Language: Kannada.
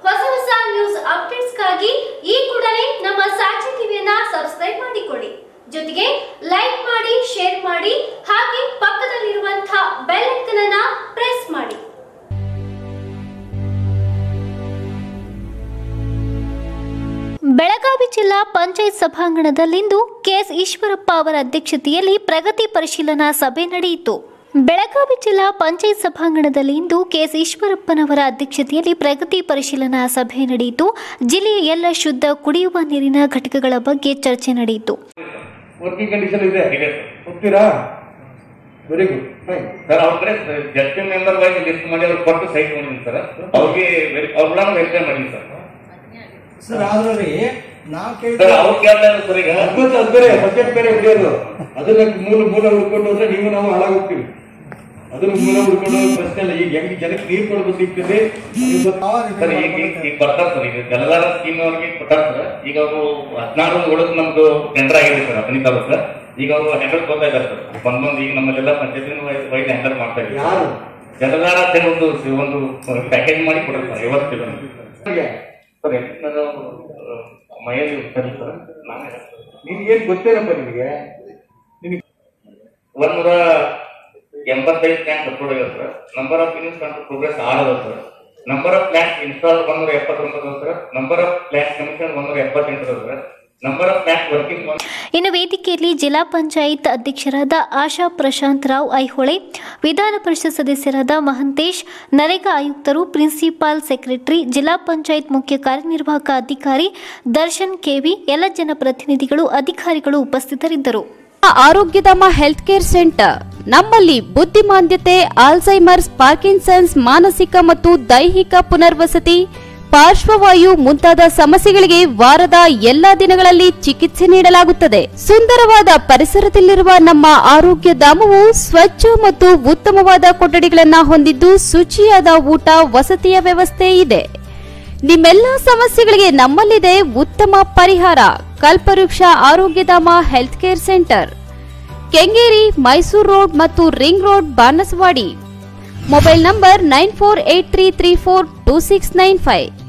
ಹೊಸ ಹೊಸ ನ್ಯೂಸ್ ಅಪ್ಡೇಟ್ಸ್ಗಾಗಿ ಈ ಕೂಡಲೇ ನಮ್ಮ ಸಾಕ್ಷಿ ಟಿವಿಯನ್ನ ಸಬ್ಸ್ಕ್ರೈಬ್ ಮಾಡಿಕೊಳ್ಳಿ ಜೊತೆಗೆ ಲೈಕ್ ಮಾಡಿ ಶೇರ್ ಮಾಡಿ ಹಾಗೆ ಪಕ್ಕದಲ್ಲಿರುವಂತಹ ಬೆಲ್ ಐಕನ್ ಅನ್ನ ಪ್ರೆಸ್ ಮಾಡಿ ಬೆಳಗಾವಿ ಜಿಲ್ಲಾ ಪಂಚಾಯತ್ ಸಭಾಂಗಣದಲ್ಲಿಂದು ಕೆಎಸ್ ಈಶ್ವರಪ್ಪ ಅವರ ಅಧ್ಯಕ್ಷತೆಯಲ್ಲಿ ಪ್ರಗತಿ ಪರಿಶೀಲನಾ ಸಭೆ ನಡೆಯಿತು ಬೆಳಗಾವಿ ಜಿಲ್ಲಾ ಪಂಚಾಯತ್ ಸಭಾಂಗಣದಲ್ಲಿ ಇಂದು ಕೆಎಸ್ ಈಶ್ವರಪ್ಪನವರ ಅಧ್ಯಕ್ಷತೆಯಲ್ಲಿ ಪ್ರಗತಿ ಪರಿಶೀಲನಾ ಸಭೆ ನಡೆಯಿತು ಜಿಲ್ಲೆಯ ಎಲ್ಲ ಶುದ್ಧ ಕುಡಿಯುವ ನೀರಿನ ಘಟಕಗಳ ಬಗ್ಗೆ ಚರ್ಚೆ ನಡೆಯಿತು ವರ್ಕಿಂಗ್ ಕಂಡೀಷನ್ ಇದೆ ಇದೆ ಹೋಗ್ತೀರಾ ವೆರಿ ಗುಡ್ ಫೈನ್ ಸರ್ ಅವ್ರ ಕಡೆ ಜಸ್ಟಿಸ್ ಮೆಂಬರ್ ವೈಸ್ ಲಿಸ್ಟ್ ಮಾಡಿ ಅವ್ರು ಕೊಟ್ಟು ಸೈಟ್ ಮಾಡಿದ್ದೀನಿ ಸರ್ ಅವ್ರಿಗೆ ಅವ್ರನ್ನ ವೆರಿಫೈ ಮಾಡಿದ್ದೀನಿ ಸರ್ ಸರ್ ಆದ್ರೆ ನಾವ್ ಸರ್ ಕೇಳಿದ್ರೆ ಅವ್ರು ಕೇಳ್ತಾ ಇದ್ದಾರೆ ಸರ್ ಈಗ ಅದ್ಭುತ ಅದ್ ಬೇರೆ ಬಜೆಟ್ ಬೇರೆ ಉಳಿಯೋದು ಅದನ್ನ ಮೂಲ ಮೂಲ ಹುಡ್ಕೊಂಡು ಹೋದ್ರೆ ನೀವು ನಾವು ಹಾಳಾಗೋಗ್ತೀವಿ ಅದನ್ನ ಮೂಲ ಹುಡ್ಕೊಂಡು ಹೋಗೋ ಪ್ರಶ್ನೆ ಇಲ್ಲ ಈಗ ಹೆಂಗ್ ಜನಕ್ಕೆ ನೀರು ಕೊಡೋದು ಸಿಗ್ತದೆ ಅದು ಗೊತ್ತು. ಸರ್ ಈಗ ಈಗ- ಈಗ ಬರ್ತಾರೆ ಸರ್ ಈಗ ಎಲ್ಲಾರ ಸ್ಕೀಮ್ ಅವ್ರಿಗೆ ಕೊಟ್ಟಾರ ಸರ್ ಈಗ ಅವರು ಹದಿನಾರು ಒಳಗೆ ನಮ್ದು ಟೆಂಡರ್ ಆಗಿದೆ ಸರ್ ಹದಿನೈದು ತಾಲೂಕು ಸರ್ ಈಗ ಅವರು ಹ್ಯಾಂಡಲ್ ಕೊಡ್ತಾ ಇದ್ದಾರೆ ಸರ್ ಒಂದೊಂದು ಈಗ ನಮ್ಮಲ್ಲೆಲ್ಲ ಪಂಚಾಯತ್ ವೈಸ್ ಹ್ಯಾಂಡಲ್ ಮಾಡ್ತಾ ಇದ್ದಾರೆ ಯಾರು ಜನರಾರ ಅಂತ ಒಂದು ಒಂದು ಪ್ಯಾಕೇಜ್ ಮಾಡಿ ಕೊಡ್ತಾರೆ ಸರ್ ಇವತ್ತು ಹಾಗೆ ಸರ್ ನಾನು ಮೈಯಲ್ಲಿ ಸರಿ ಸರ್ ನಾನೇ ನಿನ್ಗೇನ್ ಗೊತ್ತೇನಪ್ಪ ನಿನಗೆ ಒಂದೂರ ಎಂಬತ್ತೈದು ಪ್ಲಾಂಟ್ ಅಪ್ರೂವ್ ಆಗಿದೆ sir number of units control progress are ಅದ sir number of plant install ಒಂದೂರ ಎಪ್ಪತ್ತೊಂಬತ್ತು ಅದ sir number of plant commission ಒಂದೂರ ಎಪ್ಪತ್ತೆಂಟು ಅದ sir number of plant working ಇನ್ನು ವೇದಿಕೆಯಲ್ಲಿ ಜಿಲ್ಲಾ ಪಂಚಾಯತ್ ಅಧ್ಯಕ್ಷರಾದ ಆಶಾ ಪ್ರಶಾಂತ್ ರಾವ್ ಐಹೊಳೆ ವಿಧಾನ ಪರಿಷತ್ ಸದಸ್ಯರಾದ ಮಹಂತೇಶ್ ನರೇಗಾ ಆಯುಕ್ತರು ಪ್ರಿನ್ಸಿಪಾಲ್ ಸೆಕ್ರೆಟರಿ ಜಿಲ್ಲಾ ಪಂಚಾಯತ್ ಮುಖ್ಯ ಕಾರ್ಯನಿರ್ವಾಹಕ ಅಧಿಕಾರಿ ದರ್ಶನ್ ಕೆವಿ ಎಲ್ಲ ಜನಪ್ರತಿನಿಧಿಗಳು ಅಧಿಕಾರಿಗಳು ಉಪಸ್ಥಿತರಿದ್ದರು ಆರೋಗ್ಯಧಾಮ ಹೆಲ್ತ್ ಕೇರ್ ಸೆಂಟರ್ ನಮ್ಮಲ್ಲಿ ಬುದ್ಧಿಮಾಂದ್ಯತೆ ಆಲ್ಝೈಮರ್ಸ್ ಪಾರ್ಕಿನ್ಸನ್ಸ್ ಮಾನಸಿಕ ಮತ್ತು ದೈಹಿಕ ಪುನರ್ವಸತಿ ಪಾರ್ಶ್ವವಾಯು ಮುಂತಾದ ಸಮಸ್ಯೆಗಳಿಗೆ ವಾರದ ಎಲ್ಲಾ ದಿನಗಳಲ್ಲಿ ಚಿಕಿತ್ಸೆ ನೀಡಲಾಗುತ್ತದೆ ಸುಂದರವಾದ ಪರಿಸರದಲ್ಲಿರುವ ನಮ್ಮ ಆರೋಗ್ಯ ಧಾಮವು ಸ್ವಚ್ಛ ಮತ್ತು ಉತ್ತಮವಾದ ಕೊಠಡಿಗಳನ್ನ ಹೊಂದಿದ್ದು ಶುಚಿಯಾದ ಊಟ ವಸತಿಯ ವ್ಯವಸ್ಥೆ ಇದೆ ನಿಮ್ಮೆಲ್ಲ ಸಮಸ್ಯೆಗಳಿಗೆ ನಮ್ಮಲ್ಲಿದೆ ಉತ್ತಮ ಪರಿಹಾರ Kalpavriksha Arogyadhama health care centre Kengeri Mysuru road ಮತ್ತು ring road Banaswadi mobile number nine four eight three three four two six nine five